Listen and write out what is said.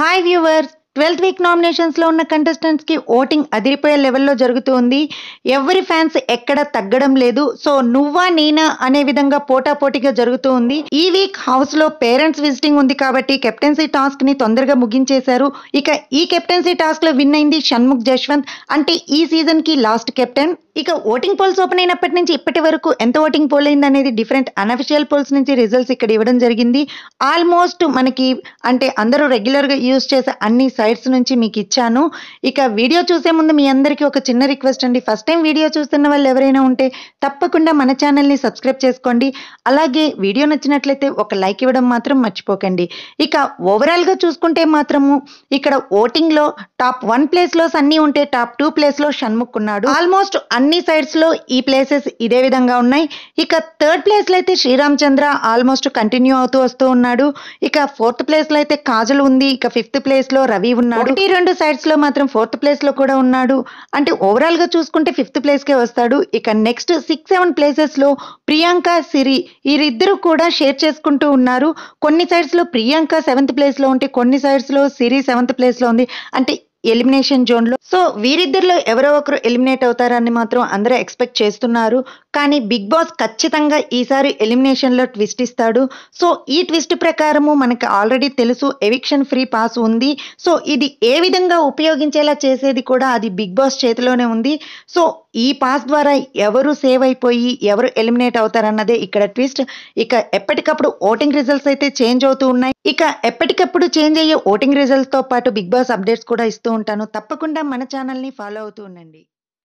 hi viewers twelfth week నామినేషన్స్లో ఉన్న కంటెస్టెంట్స్కి ఓటింగ్ అదిరిపోయే లెవెల్లో జరుగుతుంది ఎవరి ఫ్యాన్స్ ఎక్కడ తగ్గడం లేదు సో నువ్వా నేనా అనే విధంగా పోటాపోటీగా జరుగుతూ ఉంది ఈ వీక్ హౌస్లో పేరెంట్స్ విజిటింగ్ ఉంది కాబట్టి కెప్టెన్సీ టాస్క్ని తొందరగా ముగించేశారు ఇక ఈ కెప్టెన్సీ టాస్క్లో విన్ అయింది షణ్ముఖ్ జశ్వంత్ అంటే ఈ సీజన్కి లాస్ట్ కెప్టెన్ ఇక ఓటింగ్ పోల్స్ ఓపెన్ అయినప్పటి నుంచి ఇప్పటి వరకు ఎంత ఓటింగ్ పోల్ అయింది అనేది డిఫరెంట్ అనఫిషియల్ పోల్స్ నుంచి రిజల్ట్స్ ఇక్కడ ఇవ్వడం జరిగింది ఆల్మోస్ట్ మనకి అంటే అందరూ రెగ్యులర్గా యూజ్ చేసే అన్ని సైట్స్ నుంచి మీకు ఇచ్చాను ఇక వీడియో చూసే ముందు మీ అందరికీ ఒక చిన్న రిక్వెస్ట్ అండి ఫస్ట్ టైం వీడియో చూస్తున్న వాళ్ళు ఎవరైనా ఉంటే తప్పకుండా మన ఛానల్ని సబ్స్క్రైబ్ చేసుకోండి అలాగే వీడియో నచ్చినట్లయితే ఒక లైక్ ఇవ్వడం మాత్రం మర్చిపోకండి ఇక ఓవరాల్గా చూసుకుంటే మాత్రము ఇక్కడ ఓటింగ్లో టాప్ వన్ ప్లేస్లో అన్నీ ఉంటే టాప్ టూ ప్లేస్లో షణ్ముఖ్ ఉన్నాడు ఆల్మోస్ట్ అన్ని సైడ్స్లో ఈ ప్లేసెస్ ఇదే విధంగా ఉన్నాయి ఇక థర్డ్ ప్లేస్లో అయితే శ్రీరామ్ చంద్ర ఆల్మోస్ట్ కంటిన్యూ అవుతూ వస్తూ ఉన్నాడు ఇక ఫోర్త్ ప్లేస్లో అయితే కాజల్ ఉంది ఇక ఫిఫ్త్ ప్లేస్లో రవి ఉన్నాడు ఒకటి రెండు సైడ్స్లో మాత్రం ఫోర్త్ ప్లేస్లో కూడా ఉన్నాడు అంటే ఓవరాల్గా చూసుకుంటే ఫిఫ్త్ ప్లేస్కే వస్తాడు ఇక నెక్స్ట్ సిక్స్ సెవెన్ ప్లేసెస్లో ప్రియాంక సిరి వీరిద్దరూ కూడా షేర్ చేసుకుంటూ ఉన్నారు కొన్ని సైడ్స్లో ప్రియాంక సెవెంత్ ప్లేస్లో ఉంటే కొన్ని సైడ్స్లో సిరి సెవెంత్ ప్లేస్లో ఉంది అంటే ఎలిమినేషన్ జోన్లో సో వీరిద్దరిలో ఎవరో ఒకరు ఎలిమినేట్ అవుతారని మాత్రం అందరూ ఎక్స్పెక్ట్ చేస్తున్నారు కానీ బిగ్ బాస్ ఖచ్చితంగా ఈసారి ఎలిమినేషన్లో ట్విస్ట్ ఇస్తాడు సో ఈ ట్విస్ట్ ప్రకారము మనకి ఆల్రెడీ తెలుసు ఎవిక్షన్ ఫ్రీ పాస్ ఉంది సో ఇది ఏ విధంగా ఉపయోగించేలా చేసేది కూడా అది బిగ్ బాస్ చేతిలోనే ఉంది సో ఈ పాస్ ద్వారా ఎవరు సేవ్ అయిపోయి ఎవరు ఎలిమినేట్ అవుతారన్నదే ఇక్కడ ట్విస్ట్ ఇక ఎప్పటికప్పుడు ఓటింగ్ రిజల్ట్స్ అయితే చేంజ్ అవుతూ ఉన్నాయి ఇక ఎప్పటికప్పుడు చేంజ్ అయ్యే ఓటింగ్ రిజల్ట్స్తో పాటు బిగ్ బాస్ అప్డేట్స్ కూడా ఇస్తూ ఉంటాను తప్పకుండా మన ఛానల్ని ఫాలో అవుతూ ఉండండి